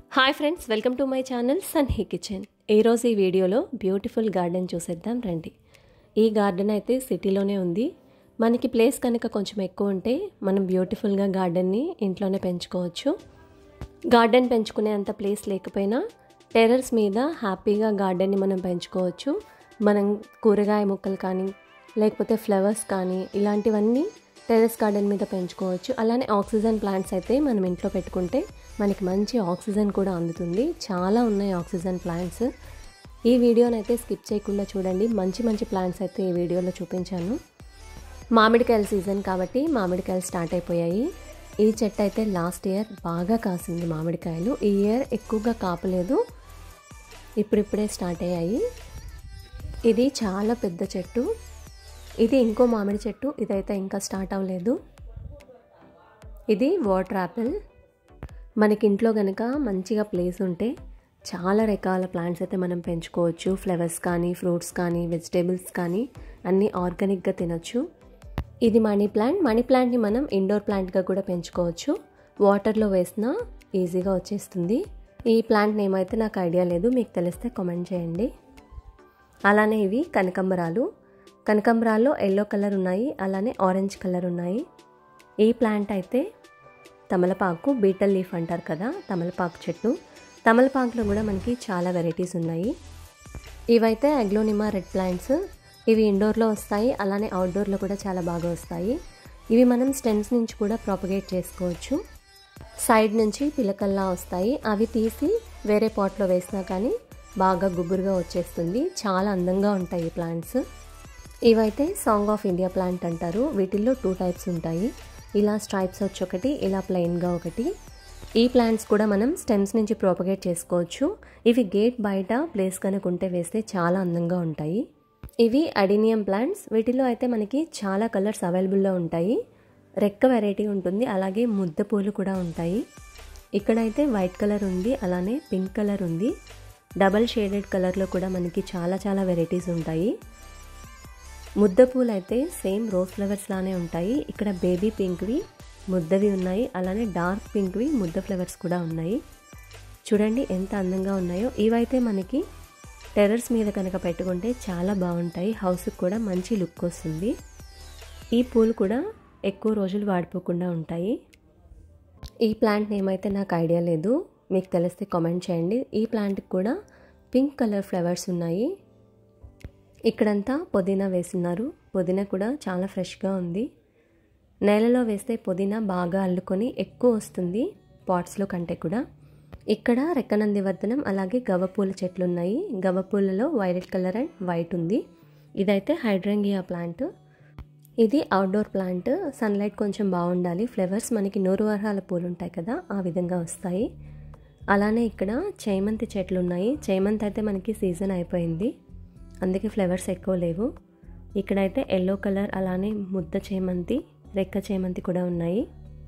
hi friends welcome to my channel Sun He kitchen ఈరోజు ఈ వీడియోలో బ్యూటిఫుల్ గార్డెన్ చూసేద్దాం రండి ఈ గార్డెన్ అయితే సిటీలోనే ఉంది మనకి ప్లేస్ కనుక కొంచెం ఎక్కువ ఉంటే మనం బ్యూటిఫుల్గా గార్డెన్ని ఇంట్లోనే పెంచుకోవచ్చు గార్డెన్ పెంచుకునే అంత ప్లేస్ లేకపోయినా టెర్రస్ మీద హ్యాపీగా గార్డెన్ని మనం పెంచుకోవచ్చు మనం కూరగాయ మొక్కలు కానీ లేకపోతే ఫ్లవర్స్ కానీ ఇలాంటివన్నీ టెర్రస్ గార్డెన్ మీద పెంచుకోవచ్చు అలానే ఆక్సిజన్ ప్లాంట్స్ అయితే మనం ఇంట్లో పెట్టుకుంటే మనకి మంచి ఆక్సిజన్ కూడా అందుతుంది చాలా ఉన్నాయి ఆక్సిజన్ ప్లాంట్స్ ఈ వీడియోని అయితే స్కిప్ చేయకుండా చూడండి మంచి మంచి ప్లాంట్స్ అయితే ఈ వీడియోలో చూపించాను మామిడికాయల సీజన్ కాబట్టి మామిడికాయలు స్టార్ట్ అయిపోయాయి ఈ చెట్టు అయితే లాస్ట్ ఇయర్ బాగా కాసింది మామిడికాయలు ఈ ఇయర్ ఎక్కువగా కాపలేదు ఇప్పుడిప్పుడే స్టార్ట్ అయ్యాయి ఇది చాలా పెద్ద చెట్టు ఇది ఇంకో మామిడి చెట్టు ఇదైతే ఇంకా స్టార్ట్ అవ్వలేదు ఇది వాటర్ యాపిల్ మనకి ఇంట్లో కనుక మంచిగా ప్లేస్ ఉంటే చాలా రకాల ప్లాంట్స్ అయితే మనం పెంచుకోవచ్చు ఫ్లవర్స్ కానీ ఫ్రూట్స్ కానీ వెజిటేబుల్స్ కానీ అన్నీ ఆర్గానిక్గా తినొచ్చు ఇది మనీ ప్లాంట్ మనీ ప్లాంట్ని మనం ఇండోర్ ప్లాంట్గా కూడా పెంచుకోవచ్చు వాటర్లో వేసినా ఈజీగా వచ్చేస్తుంది ఈ ప్లాంట్ నేమ్ అయితే నాకు ఐడియా లేదు మీకు తెలిస్తే కామెంట్ చేయండి అలానే ఇవి కనకంబరాలు కనకంబరాల్లో ఎల్లో కలర్ ఉన్నాయి అలానే ఆరెంజ్ కలర్ ఉన్నాయి ఈ ప్లాంట్ అయితే తమలపాకు బీటల్ లీఫ్ అంటారు కదా తమలపాకు చెట్టు తమలపాకులో కూడా మనకి చాలా వెరైటీస్ ఉన్నాయి ఇవైతే అగ్లోనిమా రెడ్ ప్లాంట్స్ ఇవి ఇండోర్లో వస్తాయి అలానే అవుట్డోర్లో కూడా చాలా బాగా వస్తాయి ఇవి మనం స్టెమ్స్ నుంచి కూడా ప్రాపగేట్ చేసుకోవచ్చు సైడ్ నుంచి పిలకల్లా వస్తాయి అవి తీసి వేరే పాట్లో వేసినా కానీ బాగా గుబురుగా వచ్చేస్తుంది చాలా అందంగా ఉంటాయి ఈ ప్లాంట్స్ ఇవైతే సాంగ్ ఆఫ్ ఇండియా ప్లాంట్ అంటారు వీటిల్లో టూ టైప్స్ ఉంటాయి ఇలా స్ట్రైప్స్ వచ్చి ఒకటి ఇలా ప్లెయిన్గా ఒకటి ఈ ప్లాంట్స్ కూడా మనం స్టెమ్స్ నుంచి ప్రోపగేట్ చేసుకోవచ్చు ఇవి గేట్ బయట ప్లేస్ కనుక ఉంటే వేస్తే చాలా అందంగా ఉంటాయి ఇవి అడినియం ప్లాంట్స్ వీటిలో అయితే మనకి చాలా కలర్స్ అవైలబుల్లో ఉంటాయి రెక్క వెరైటీ ఉంటుంది అలాగే ముద్ద పూలు కూడా ఉంటాయి ఇక్కడైతే వైట్ కలర్ ఉంది అలానే పింక్ కలర్ ఉంది డబల్ షేడెడ్ కలర్లో కూడా మనకి చాలా చాలా వెరైటీస్ ఉంటాయి ముద్ద పూలు అయితే సేమ్ రోజ్ ఫ్లవర్స్ లానే ఉంటాయి ఇక్కడ బేబీ పింక్వి ముద్దవి ఉన్నాయి అలానే డార్క్ పింక్వి ముద్ద ఫ్లవర్స్ కూడా ఉన్నాయి చూడండి ఎంత అందంగా ఉన్నాయో ఇవైతే మనకి టెర్రస్ మీద కనుక పెట్టుకుంటే చాలా బాగుంటాయి హౌస్కి కూడా మంచి లుక్ వస్తుంది ఈ పూలు కూడా ఎక్కువ రోజులు వాడిపోకుండా ఉంటాయి ఈ ప్లాంట్ నేమ్ అయితే నాకు ఐడియా లేదు మీకు తెలిస్తే కామెంట్ చేయండి ఈ ప్లాంట్కి కూడా పింక్ కలర్ ఫ్లవర్స్ ఉన్నాయి ఇక్కడంతా పుదీనా వేస్తున్నారు పుదీనా కూడా చాలా ఫ్రెష్గా ఉంది నేలలో వేస్తే పుదీనా బాగా అల్లుకొని ఎక్కువ వస్తుంది పాట్స్లో కంటే కూడా ఇక్కడ రెక్కనందివర్ధనం అలాగే గవ్వపూల చెట్లు ఉన్నాయి గవ్వపూలలో వైలెట్ కలర్ అండ్ వైట్ ఉంది ఇదైతే హైడ్రంగియా ప్లాంట్ ఇది అవుట్డోర్ ప్లాంట్ సన్లైట్ కొంచెం బాగుండాలి ఫ్లవర్స్ మనకి నూరు వరహాల పూలు ఉంటాయి కదా ఆ విధంగా వస్తాయి అలానే ఇక్కడ చేమంతి చెట్లు ఉన్నాయి చేమంతి అయితే మనకి సీజన్ అయిపోయింది అందుకే ఫ్లవర్స్ ఎక్కువ లేవు ఇక్కడైతే ఎల్లో కలర్ అలానే ముద్ద చేమంతి రెక్క చేమంతి కూడా ఉన్నాయి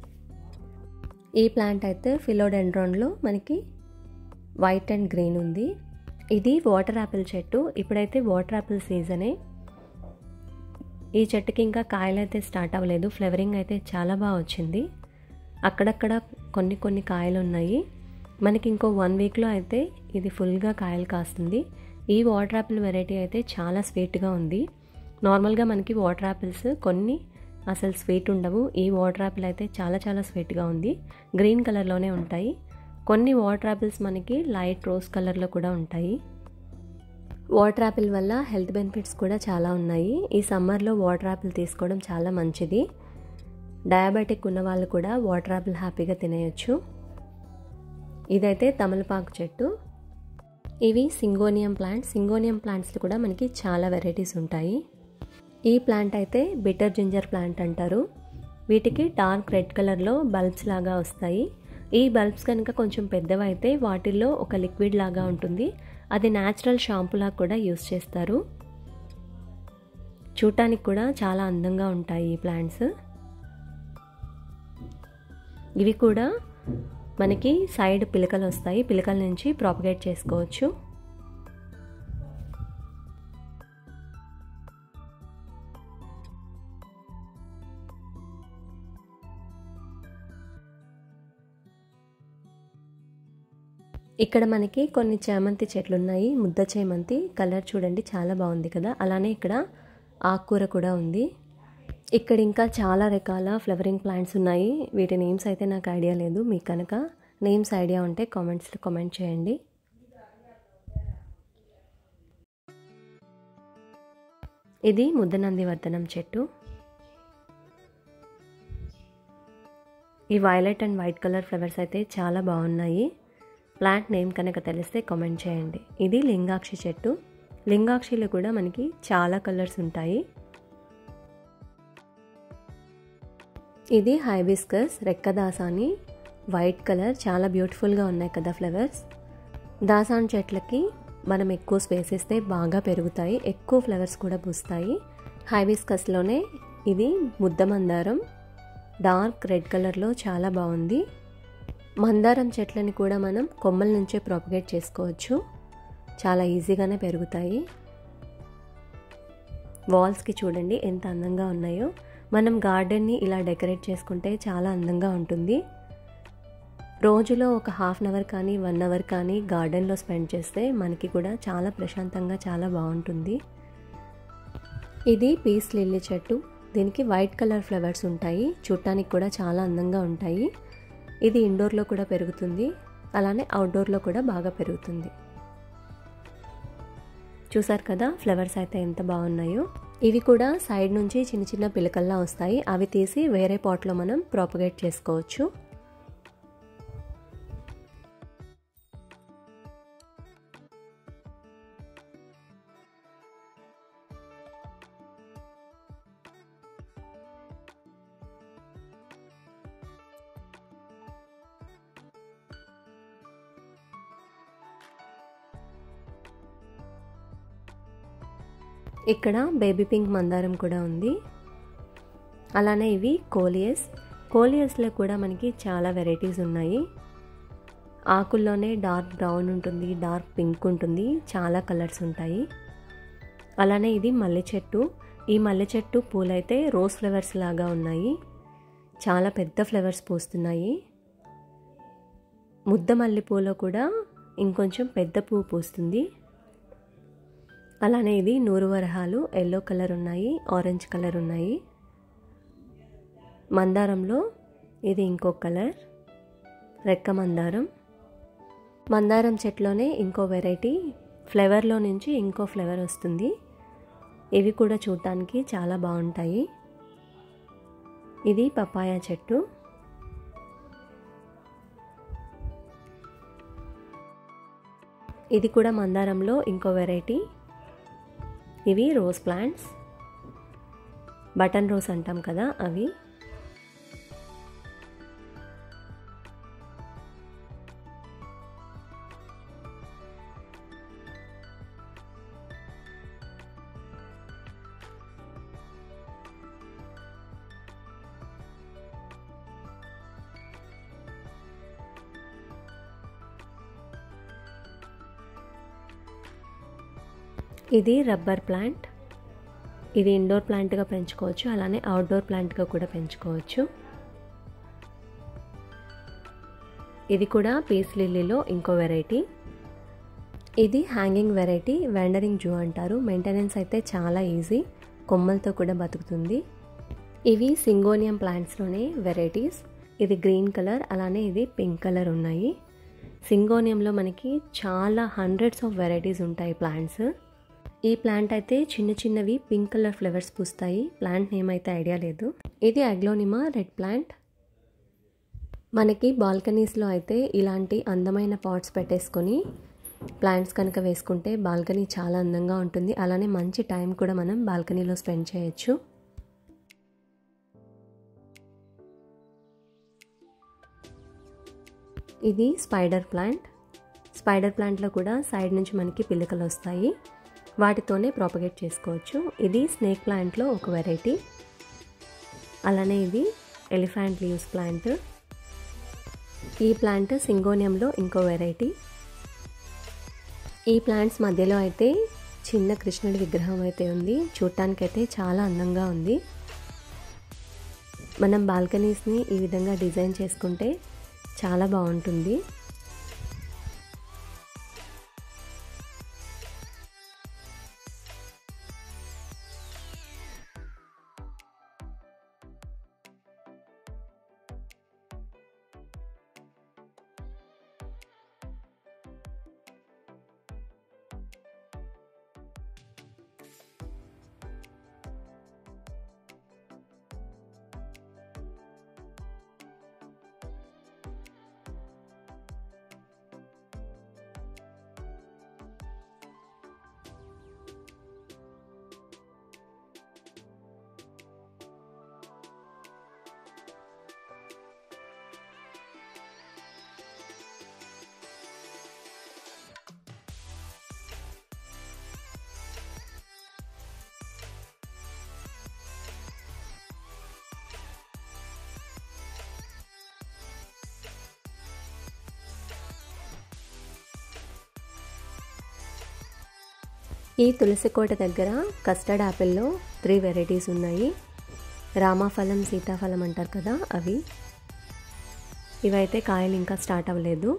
ఈ ప్లాంట్ అయితే ఫిలోడెండ్రాన్లో మనకి వైట్ అండ్ గ్రీన్ ఉంది ఇది వాటర్ యాపిల్ చెట్టు ఇప్పుడైతే వాటర్ యాపిల్ సీజనే ఈ చెట్టుకి ఇంకా కాయలు అయితే స్టార్ట్ అవ్వలేదు ఫ్లవరింగ్ అయితే చాలా బాగా వచ్చింది అక్కడక్కడ కొన్ని కొన్ని కాయలు ఉన్నాయి మనకి ఇంకో వన్ వీక్లో అయితే ఇది ఫుల్గా కాయలు కాస్తుంది ఈ వాటర్ యాపిల్ వెరైటీ అయితే చాలా స్వీట్గా ఉంది నార్మల్గా మనకి వాటర్ యాపిల్స్ కొన్ని అసలు స్వీట్ ఉండవు ఈ వాటర్ యాపిల్ అయితే చాలా చాలా స్వీట్గా ఉంది గ్రీన్ కలర్లోనే ఉంటాయి కొన్ని వాటర్ యాపిల్స్ మనకి లైట్ రోజ్ కలర్లో కూడా ఉంటాయి వాటర్ యాపిల్ వల్ల హెల్త్ బెనిఫిట్స్ కూడా చాలా ఉన్నాయి ఈ సమ్మర్లో వాటర్ యాపిల్ తీసుకోవడం చాలా మంచిది డయాబెటిక్ ఉన్న వాళ్ళు కూడా వాటర్ యాపిల్ హ్యాపీగా తినేయచ్చు ఇదైతే తమలపాకు చెట్టు ఇవి సింగోనియం ప్లాంట్స్ సింగోనియం ప్లాంట్స్లో కూడా మనకి చాలా వెరైటీస్ ఉంటాయి ఈ ప్లాంట్ అయితే బిటర్ జింజర్ ప్లాంట్ అంటారు వీటికి డార్క్ రెడ్ కలర్లో బల్బ్స్ లాగా వస్తాయి ఈ బల్బ్స్ కనుక కొంచెం పెద్దవైతే వాటిల్లో ఒక లిక్విడ్ లాగా ఉంటుంది అది న్యాచురల్ షాంపూలా కూడా యూస్ చేస్తారు చూడటానికి కూడా చాలా అందంగా ఉంటాయి ఈ ప్లాంట్స్ ఇవి కూడా మనకి సైడ్ పిలకలు వస్తాయి పిలకల నుంచి ప్రాపగేట్ చేసుకోవచ్చు ఇక్కడ మనకి కొన్ని చేమంతి చెట్లు ఉన్నాయి ముద్ద చేమంతి కలర్ చూడండి చాలా బాగుంది కదా అలానే ఇక్కడ ఆకుకూర కూడా ఉంది ఇక్కడ ఇంకా చాలా రకాల ఫ్లవరింగ్ ప్లాంట్స్ ఉన్నాయి వీటి నేమ్స్ అయితే నాకు ఐడియా లేదు మీకు కనుక నేమ్స్ ఐడియా ఉంటే కామెంట్స్లో కామెంట్ చేయండి ఇది ముద్దనంది వర్ధనం చెట్టు ఈ violet and white colour flowers అయితే చాలా బాగున్నాయి ప్లాంట్ నేమ్ కనుక తెలిస్తే కామెంట్ చేయండి ఇది లింగాక్షి చెట్టు లింగాక్షిలో కూడా మనకి చాలా కలర్స్ ఉంటాయి ఇది హైబిస్కస్ రెక్క దాసాని వైట్ కలర్ చాలా బ్యూటిఫుల్గా ఉన్నాయి కదా ఫ్లవర్స్ దాసాన్ చెట్లకి మనం ఎక్కువ స్పేస్ ఇస్తే బాగా పెరుగుతాయి ఎక్కువ ఫ్లవర్స్ కూడా పూస్తాయి హైబిస్కస్లోనే ఇది ముద్ద మందారం డార్క్ రెడ్ కలర్లో చాలా బాగుంది మందారం చెట్లని కూడా మనం కొమ్మల నుంచే ప్రాపగేట్ చేసుకోవచ్చు చాలా ఈజీగానే పెరుగుతాయి వాల్స్కి చూడండి ఎంత అందంగా ఉన్నాయో మనం గార్డెన్ని ఇలా డెకరేట్ చేసుకుంటే చాలా అందంగా ఉంటుంది రోజులో ఒక హాఫ్ అన్ అవర్ కానీ వన్ అవర్ కానీ గార్డెన్లో స్పెండ్ చేస్తే మనకి కూడా చాలా ప్రశాంతంగా చాలా బాగుంటుంది ఇది పీస్ లిల్లీ చెట్టు దీనికి వైట్ కలర్ ఫ్లవర్స్ ఉంటాయి చూడటానికి కూడా చాలా అందంగా ఉంటాయి ఇది ఇండోర్లో కూడా పెరుగుతుంది అలానే అవుట్డోర్లో కూడా బాగా పెరుగుతుంది చూసారు కదా ఫ్లవర్స్ అయితే ఎంత బాగున్నాయో ఇవి కూడా సైడ్ నుంచి చిన్న చిన్న పిలకల్లా వస్తాయి అవి తీసి వేరే పాట్లో మనం ప్రాపగేట్ చేసుకోవచ్చు ఇక్కడ బేబీ పింక్ మందారం కూడా ఉంది అలానే ఇవి కోలియస్ కోలియస్లో కూడా మనకి చాలా వెరైటీస్ ఉన్నాయి ఆకుల్లోనే డార్క్ బ్రౌన్ ఉంటుంది డార్క్ పింక్ ఉంటుంది చాలా కలర్స్ ఉంటాయి అలానే ఇది మల్లె చెట్టు ఈ మల్లె చెట్టు పూలైతే రోజ్ ఫ్లవర్స్ లాగా ఉన్నాయి చాలా పెద్ద ఫ్లవర్స్ పూస్తున్నాయి ముద్ద మల్లెపూలో కూడా ఇంకొంచెం పెద్ద పువ్వు పూస్తుంది అలానే ఇది నూరు వరహాలు ఎల్లో కలర్ ఉన్నాయి ఆరెంజ్ కలర్ ఉన్నాయి మందారంలో ఇది ఇంకో కలర్ రెక్క మందారం మందారం చెట్లోనే ఇంకో వెరైటీ ఫ్లేవర్లో నుంచి ఇంకో ఫ్లేవర్ వస్తుంది ఇవి కూడా చూడటానికి చాలా బాగుంటాయి ఇది పపాయ చెట్టు ఇది కూడా మందారంలో ఇంకో వెరైటీ ఇవి రోజ్ ప్లాంట్స్ బటన్ రోజ్ అంటాం కదా అవి ఇది రబ్బర్ ప్లాంట్ ఇది ఇండోర్ ప్లాంట్గా పెంచుకోవచ్చు అలానే అవుట్డోర్ ప్లాంట్గా కూడా పెంచుకోవచ్చు ఇది కూడా పీస్ లిల్లీలో ఇంకో వెరైటీ ఇది హ్యాంగింగ్ వెరైటీ వెండరింగ్ జూ అంటారు మెయింటెనెన్స్ అయితే చాలా ఈజీ కొమ్మలతో కూడా బతుకుతుంది ఇవి సింగోనియం ప్లాంట్స్లోనే వెరైటీస్ ఇది గ్రీన్ కలర్ అలానే ఇది పింక్ కలర్ ఉన్నాయి సింగోనియంలో మనకి చాలా హండ్రెడ్స్ ఆఫ్ వెరైటీస్ ఉంటాయి ప్లాంట్స్ ఈ ప్లాంట్ అయితే చిన్న చిన్నవి పింక్ కలర్ ఫ్లవర్స్ పూస్తాయి ప్లాంట్ నేమ్ అయితే ఐడియా లేదు ఇది అగ్లోనిమా రెడ్ ప్లాంట్ మనకి బాల్కనీస్లో అయితే ఇలాంటి అందమైన పాట్స్ పెట్టేసుకొని ప్లాంట్స్ కనుక వేసుకుంటే బాల్కనీ చాలా అందంగా ఉంటుంది అలానే మంచి టైం కూడా మనం బాల్కనీలో స్పెండ్ చేయొచ్చు ఇది స్పైడర్ ప్లాంట్ స్పైడర్ ప్లాంట్లో కూడా సైడ్ నుంచి మనకి పిల్లకలు వస్తాయి వాటితోనే ప్రాపగేట్ చేసుకోవచ్చు ఇది స్నేక్ ప్లాంట్లో ఒక వెరైటీ అలానే ఇది ఎలిఫెంట్ లీవ్స్ ప్లాంట్ ఈ ప్లాంట్ సింగోనియంలో ఇంకో వెరైటీ ఈ ప్లాంట్స్ మధ్యలో అయితే చిన్న కృష్ణుడి విగ్రహం అయితే ఉంది చూడటానికైతే చాలా అందంగా ఉంది మనం బాల్కనీస్ని ఈ విధంగా డిజైన్ చేసుకుంటే చాలా బాగుంటుంది ఈ తులసికోట దగ్గర కస్టర్డ్ యాపిల్లో త్రీ వెరైటీస్ ఉన్నాయి రామాఫలం సీతాఫలం అంటారు కదా అవి ఇవైతే కాయలు ఇంకా స్టార్ట్ అవ్వలేదు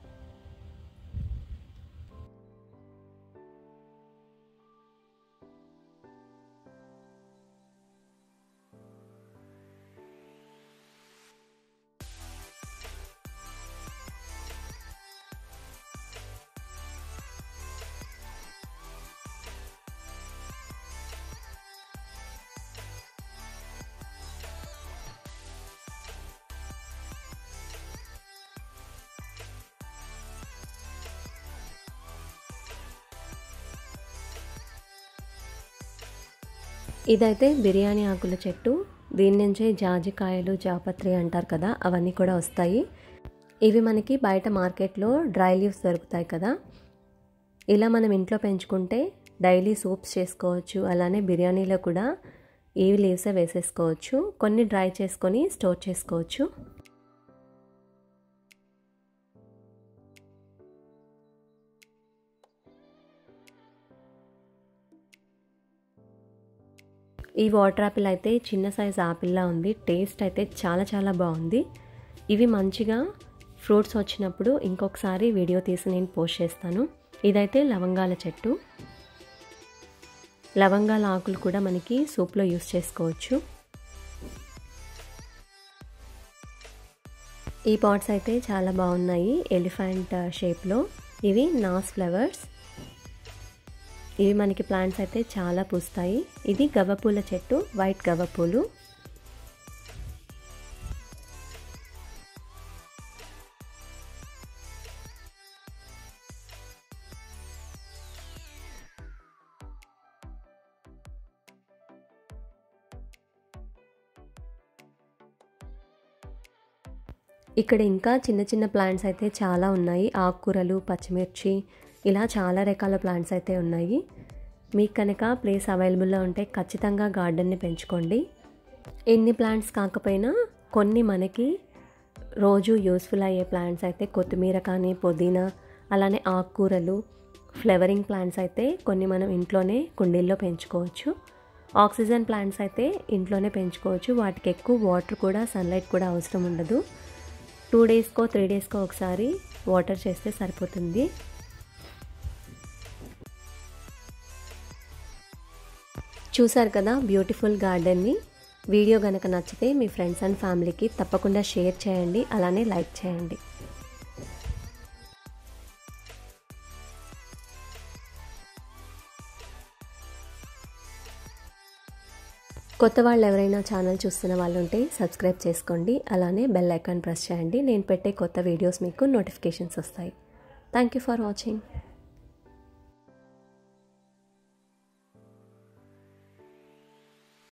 ఇదైతే బిర్యానీ ఆకుల చెట్టు దీని నుంచే జాజికాయలు జాపత్రి అంటారు కదా అవన్నీ కూడా వస్తాయి ఇవి మనకి బయట మార్కెట్లో డ్రై లీవ్స్ దొరుకుతాయి కదా ఇలా మనం ఇంట్లో పెంచుకుంటే డైలీ సూప్స్ చేసుకోవచ్చు అలానే బిర్యానీలో కూడా ఈ లీవ్సే వేసేసుకోవచ్చు కొన్ని డ్రై చేసుకొని స్టోర్ చేసుకోవచ్చు ఈ వాటర్ యాపిల్ అయితే చిన్న సైజ్ యాపిల్లా ఉంది టేస్ట్ అయితే చాలా చాలా బాగుంది ఇవి మంచిగా ఫ్రూట్స్ వచ్చినప్పుడు ఇంకొకసారి వీడియో తీసి నేను పోస్ట్ చేస్తాను ఇదైతే లవంగాల చెట్టు లవంగాల ఆకులు కూడా మనకి సూప్లో యూస్ చేసుకోవచ్చు ఈ పాట్స్ అయితే చాలా బాగున్నాయి ఎలిఫెంట్ షేప్లో ఇవి నాస్ ఫ్లవర్స్ ఇవి మనకి ప్లాంట్స్ అయితే చాలా పూస్తాయి ఇది గవ్వపూల చెట్టు వైట్ గవ్వపూలు ఇక్కడ ఇంకా చిన్న చిన్న ప్లాంట్స్ అయితే చాలా ఉన్నాయి ఆకుకూరలు పచ్చిమిర్చి ఇలా చాలా రకాల ప్లాంట్స్ అయితే ఉన్నాయి మీకు కనుక ప్లేస్ అవైలబుల్లో ఉంటే ఖచ్చితంగా గార్డెన్ని పెంచుకోండి ఎన్ని ప్లాంట్స్ కాకపోయినా కొన్ని మనకి రోజు యూస్ఫుల్ అయ్యే ప్లాంట్స్ అయితే కొత్తిమీర కానీ పుదీనా అలానే ఆకుకూరలు ఫ్లవరింగ్ ప్లాంట్స్ అయితే కొన్ని మనం ఇంట్లోనే కుండీల్లో పెంచుకోవచ్చు ఆక్సిజన్ ప్లాంట్స్ అయితే ఇంట్లోనే పెంచుకోవచ్చు వాటికి ఎక్కువ వాటర్ కూడా సన్లైట్ కూడా అవసరం ఉండదు టూ డేస్కో త్రీ డేస్కో ఒకసారి వాటర్ చేస్తే సరిపోతుంది చూసారు కదా బ్యూటిఫుల్ గార్డెన్ని వీడియో కనుక నచ్చితే మీ ఫ్రెండ్స్ అండ్ ఫ్యామిలీకి తప్పకుండా షేర్ చేయండి అలానే లైక్ చేయండి కొత్త వాళ్ళు ఎవరైనా ఛానల్ చూస్తున్న వాళ్ళు ఉంటే సబ్స్క్రైబ్ చేసుకోండి అలానే బెల్ ఐకాన్ ప్రెస్ చేయండి నేను పెట్టే కొత్త వీడియోస్ మీకు నోటిఫికేషన్స్ వస్తాయి థ్యాంక్ యూ ఫర్ వాచింగ్